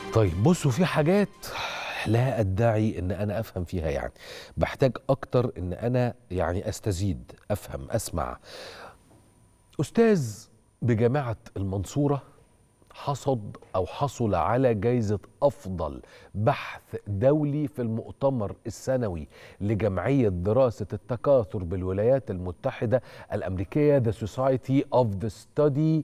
طيب بصوا في حاجات لا ادعي ان انا افهم فيها يعني بحتاج اكتر ان انا يعني استزيد افهم اسمع استاذ بجامعه المنصوره حصد او حصل على جائزه افضل بحث دولي في المؤتمر السنوي لجمعيه دراسه التكاثر بالولايات المتحده الامريكيه The Society of the Study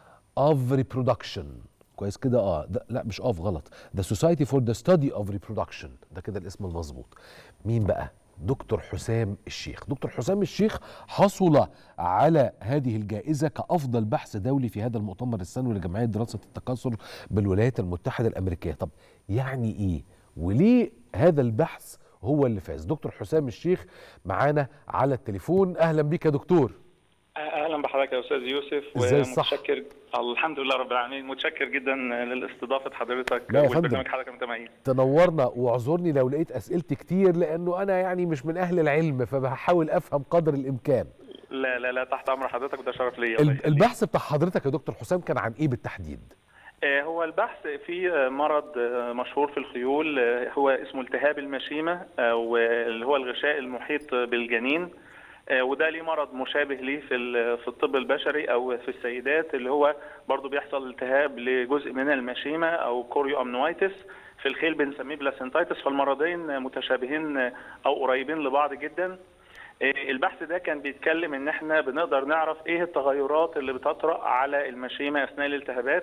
of Reproduction كويس كده اه ده لا مش اوف غلط The Society for the Study of Reproduction ده كده الاسم المظبوط مين بقى دكتور حسام الشيخ دكتور حسام الشيخ حصل على هذه الجائزة كأفضل بحث دولي في هذا المؤتمر السنوي لجمعية دراسة التكاثر بالولايات المتحدة الأمريكية طب يعني إيه وليه هذا البحث هو اللي فاز دكتور حسام الشيخ معانا على التليفون أهلا بك يا دكتور اهلا بحضرتك يا استاذ يوسف إزاي الصح؟ ومتشكر الحمد لله رب العالمين متشكر جدا لاستضافه حضرتك لا يا فندم. والبرنامج حضرتك متميز تنورنا واعذرني لو لقيت أسئلتي كتير لأنه أنا يعني مش من أهل العلم فبحاول أفهم قدر الإمكان لا لا لا تحت امر حضرتك وده شرف ليا الله ال- يخليك. البحث بتاع حضرتك يا دكتور حسام كان عن إيه بالتحديد؟ آه، هو البحث في آه، مرض آه، مشهور في الخيول آه، هو اسمه التهاب المشيمه او آه، اللي هو الغشاء المحيط بالجنين آه، وده ليه مرض مشابه ليه في ال- في الطب البشري او في السيدات اللي هو برضو بيحصل التهاب لجزء من المشيمه او كوريو امنوايتس في الخيل بنسميه بلاسنتايتس فالمرضين متشابهين آه، او قريبين لبعض جدا آه، البحث ده كان بيتكلم ان احنا بنقدر نعرف ايه التغيرات اللي بتطرأ على المشيمه اثناء الالتهابات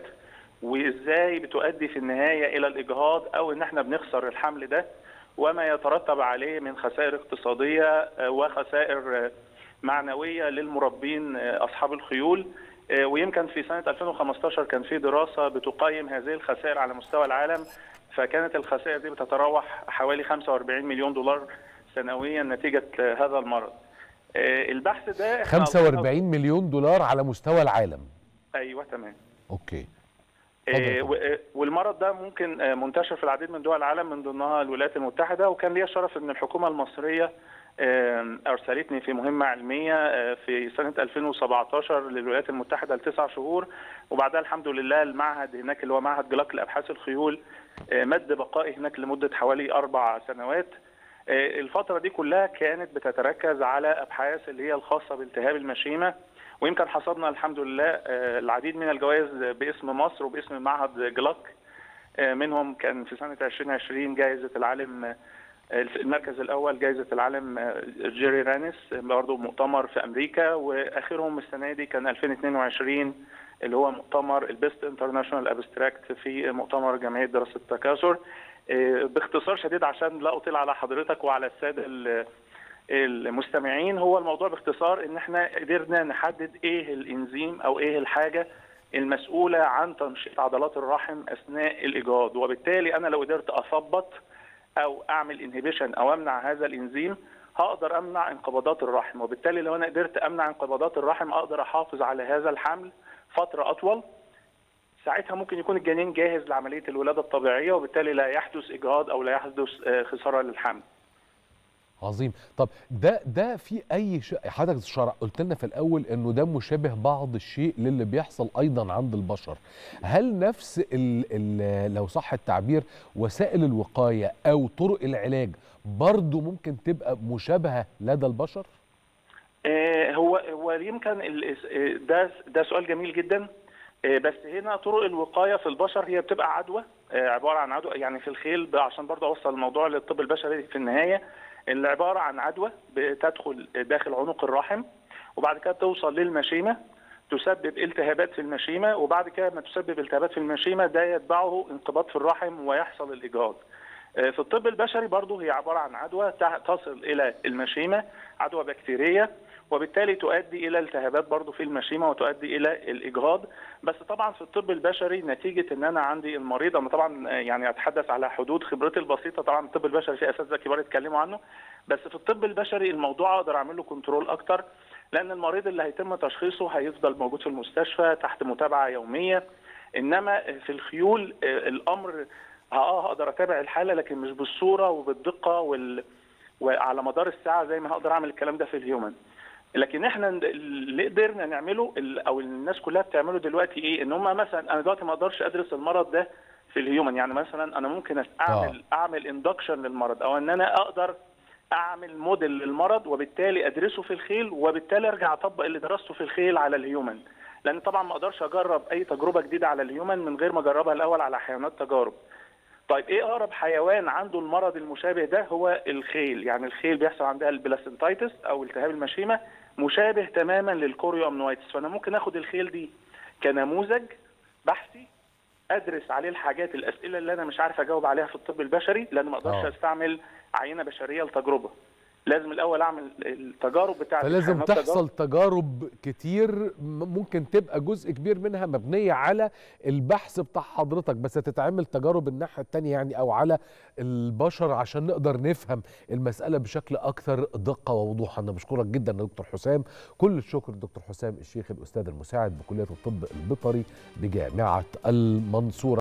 وازاي بتؤدي في النهايه الى الاجهاض او ان احنا بنخسر الحمل ده وما يترتب عليه من خسائر اقتصاديه آه، وخسائر آه، معنويه للمربين آه، اصحاب الخيول آه، ويمكن في سنه 2015 كان في دراسه بتقيم هذه الخسائر على مستوى العالم فكانت الخسائر دي بتتراوح حوالي 45 مليون دولار سنويا نتيجه آه، هذا المرض. آه، البحث ده إحنا 45 مليون دولار على مستوى العالم ايوه تمام. اوكي اتفضل يا آه، و- آه، والمرض ده ممكن آه، منتشر في العديد من دول العالم من ضمنها الولايات المتحده وكان ليا الشرف ان الحكومه المصريه آه، ارسلتني في مهمه علميه آه، في سنه 2017 للولايات المتحده لتسع شهور وبعدها الحمد لله المعهد هناك اللي هو معهد جلاك لابحاث الخيول آه، مد بقائي هناك لمده حوالي اربع سنوات آه، الفتره دي كلها كانت بتتركز على ابحاث اللي هي الخاصه بالتهاب المشيمه ويمكن حصدنا الحمد لله آه، العديد من الجوائز باسم مصر وباسم معهد جلاك آه، منهم كان في سنة 2020 جائزة العالم آه، المركز الأول جائزة العالم آه، جيري رانس برضه مؤتمر في أمريكا وآخرهم السنة دي كان 2022 اللي هو مؤتمر البيست انترناشونال ابستراكت في مؤتمر جمعية دراسة التكاثر آه، باختصار شديد عشان لا أطيل على حضرتك وعلى السادة ال- المستمعين هو الموضوع باختصار ان احنا قدرنا نحدد ايه الانزيم او ايه الحاجه المسؤوله عن تنشيط عضلات الرحم اثناء الاجهاض وبالتالي انا لو قدرت اثبط او اعمل انهبيشن او امنع هذا الانزيم هقدر امنع انقباضات الرحم وبالتالي لو انا قدرت امنع انقباضات الرحم اقدر احافظ على هذا الحمل فتره اطول ساعتها ممكن يكون الجنين جاهز لعمليه الولاده الطبيعيه وبالتالي لا يحدث اجهاض او لا يحدث آه، خساره للحمل عظيم طب ده ده في اي شيء حضرتك شرع قلت لنا في الاول انه ده مشابه بعض الشيء للي بيحصل ايضا عند البشر هل نفس ال ال لو صح التعبير وسائل الوقايه او طرق العلاج برضو ممكن تبقى مشابهه لدى البشر آه، هو هو يمكن ال- آه، ده ده سؤال جميل جدا آه، بس هنا طرق الوقايه في البشر هي بتبقى عدوى آه، عباره عن عدوى يعني في الخيل ب- عشان برضه اوصل الموضوع للطب البشري في النهايه اللي عباره عن عدوى بتدخل داخل عنق الرحم وبعد كده توصل للمشيمه تسبب التهابات في المشيمه وبعد كده ما تسبب التهابات في المشيمه ده يتبعه انقباض في الرحم ويحصل الاجهاض. آه، في الطب البشري برضه هي عباره عن عدوى تع- تصل الى المشيمه عدوى بكتيريه وبالتالي تؤدي الى التهابات برضه في المشيمه وتؤدي الى الاجهاض بس طبعا في الطب البشري نتيجه ان انا عندي المريض انا طبعا آه، يعني اتحدث على حدود خبرتي البسيطه طبعا الطب البشري في اساتذه كبار اتكلموا عنه بس في الطب البشري الموضوع اقدر اعمل له كنترول اكتر لان المريض اللي هيتم تشخيصه هيفضل موجود في المستشفى تحت متابعه يوميه انما في الخيول آه، الامر اه هقدر اتابع الحاله لكن مش بالصوره وبالدقه وال... وعلى مدار الساعه زي ما هقدر اعمل الكلام ده في الهيومن لكن احنا اللي قدرنا نعمله ال- او الناس كلها بتعمله دلوقتي ايه ان هم مثلا انا دلوقتي ما اقدرش ادرس المرض ده في الهيومن يعني مثلا انا ممكن اعمل آه. اعمل اندكشن للمرض او ان انا اقدر اعمل موديل للمرض وبالتالي ادرسه في الخيل وبالتالي ارجع اطبق اللي درسته في الخيل على الهيومن لان طبعا ما اقدرش اجرب اي تجربه جديده على الهيومن من غير ما اجربها الاول على حيوانات تجارب طيب ايه اقرب حيوان عنده المرض المشابه ده هو الخيل يعني الخيل بيحصل عندها البلاسنتايتس او التهاب المشيمه مشابه تماما للكوريو امنويتس فانا ممكن اخد الخيل دي كنموذج بحثي ادرس عليه الحاجات الاسئله اللي انا مش عارف اجاوب عليها في الطب البشري لان ما اقدرش استعمل عينه بشريه لتجربه لازم الاول اعمل التجارب بتاعتي فلازم تحصل تجارب كتير ممكن تبقى جزء كبير منها مبنيه على البحث بتاع حضرتك بس تتعمل تجارب الناحيه الثانيه يعني او على البشر عشان نقدر نفهم المساله بشكل اكثر دقه ووضوح انا بشكرك جدا يا دكتور حسام كل الشكر دكتور حسام الشيخ الاستاذ المساعد بكليه الطب البيطري بجامعه المنصوره